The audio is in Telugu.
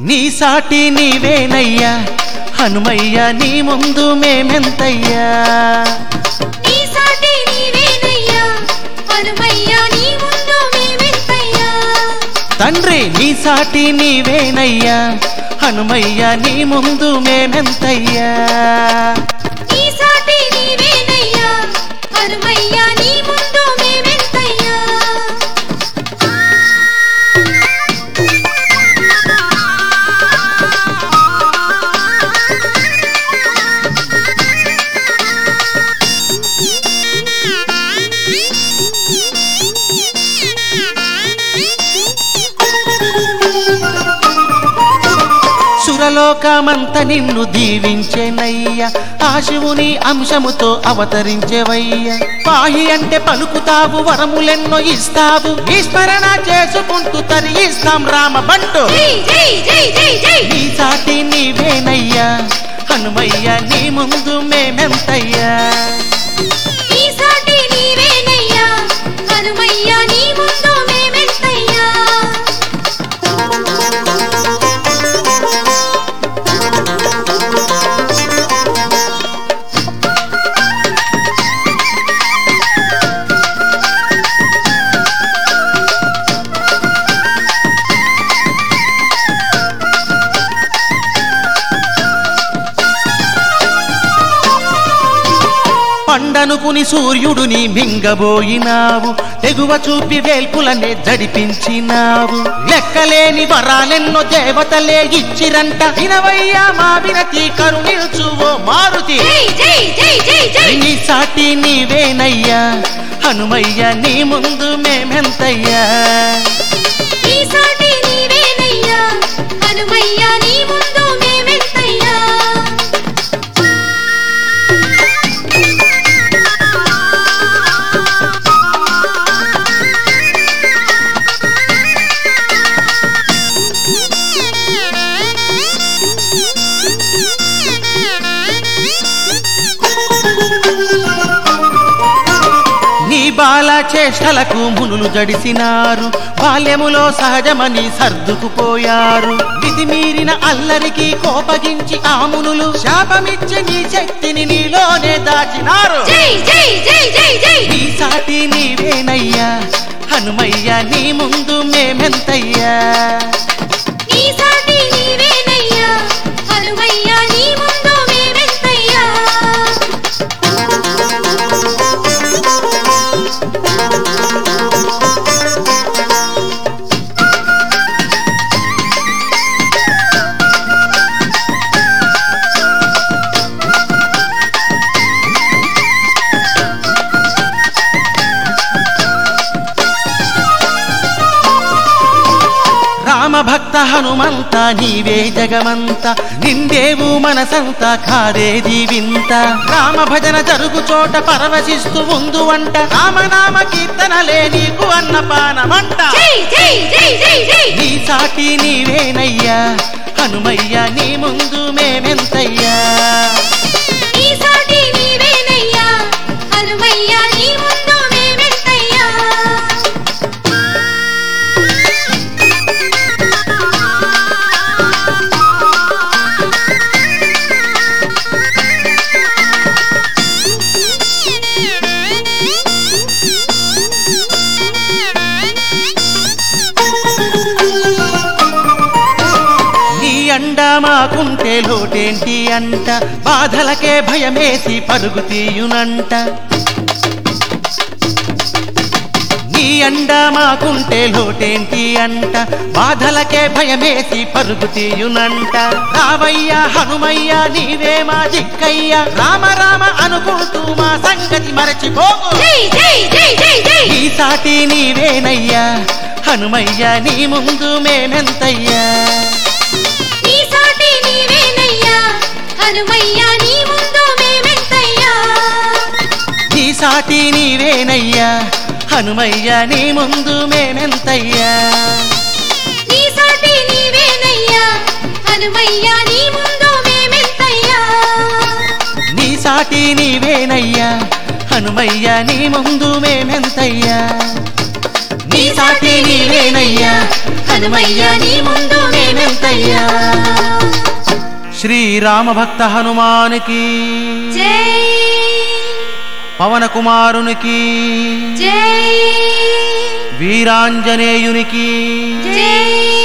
నీ సాటి నీవేనయ్యా హనుమయ్య నీ ముందు మేమెంతయ్యా నీ సాటి నీవేనయ్యా హనుమయ్యా నీ ముందు మేమెంతయ్యా తండ్రి నీ సాటి నీవేనయ్యా హనుమయ్య నీ ముందు మేమెంతయ్యా నీ సాటి నీవేనయ్యా హనుమయ్యా నీ ముందు మేమెంతయ్యా సురలోకమంత నిన్ను దీవించెనయ్యా ఆ శివుని అంశముతో అవతరించేవయ్యా పాహి అంటే పలుకుతావు వరములెన్నో ఇస్తావు ఈ స్మరణ చేసుకుంటూ తరిగిస్తాం రామ బంటు జై జై జై జై జై నీ సాటి నీవేనయ్యా హనుమయ్య నీ ముందు మేమెంతయ్యా నీ సాటి నీవేనయ్యా హనుమయ్యా నీ ముందు మేమెంతయ్యా పండనుకుని సూర్యుడుని మింగబోయినావు తెగువ చూపి వేల్పులనే జడిపించినావు లెక్కలేని వరాలెన్నో దేవతలే ఇచ్చిరంట వినవయ్యా మా వినతి కరుణించు ఓ మారుతి జై జై జై జై జై నీ సాటి నీవేనయ్యా హనుమయ్య నీ ముందు మేమెంతయ్యా నీ సాటి నీవేనయ్యా హనుమయ్యా నీ ముందు మేమెంతయ్యా నీ బాల చేష్టలకు మునులు జడిసినారు బాల్యములో సహజమని సర్దుకుపోయారు విధి మీరిన అల్లరికి కోపగించి ఆ మునులు శాపమిచ్చి నీ శక్తిని నీలోనే దాచినారు జై జై జై జై జై నీ సాటి నీవేనయ్యా హనుమయ్య నీ ముందు మేమెంతయ్యా నీ సాటి నీవేనయ్యా హనుమయ్యా నీ ముందు మేమెంతయ్యా రామభక్త హనుమంత నీవే జగమంత నిందేవు మనసంత కాదేది వింత రామ భజన జరుగు చోట పరవశిస్తూ ఉందు అంట రామనామ కీర్తనలే నీకు అన్నపానమంట జై జై జై జై జై నీ సాటి నీవేనయ్యా హనుమయ్య నీ ముందు మేమెంతయ్యా నీ సాటి నీవేనయ్యా హనుమయ్యా నీ ముందు మేమెంతయ్యా నీ అండ మాకుంటే లోటేంటి అంట బాధలకే భయమేసి పరుగు తీయునంట నీ అండ మాకుంటే లోటేంటి అంట బాధలకే భయమేసి పరుగు తీయునంట రావయ్య హనుమయ్య నీవే మా దిక్కయ్య రామ రామ అనుకుంటూ మా సంగతి మరచిపోకు జై జై జై జై జై నీ సాటి నీవేనయ్యా హనుమయ్య నీ ముందు మేమెంతయ్యా నీ సాటి నీవేనయ్యా హనుమయ్యా నీ ముందు మేమెంతయ్యా నీ సాటి నీవేనయ్యా హనుమయ్య నీ ముందు మేమెంతయ్యా నీ సాటి నీవేనయ్యా హనుమయ్యా నీ ముందు మేమెంతయ్యా నీ సాటి నీవేనయ్యా హనుమయ్య నీ ముందు మేమెంతయ్యా నీ సాటి నీవేనయ్యా హనుమయ్య నీ ముందు మేమెంతయ్యా శ్రీరామ భక్త హనుమానికి జై పవన కుమారునికి జై వీరాంజనేయునికి జై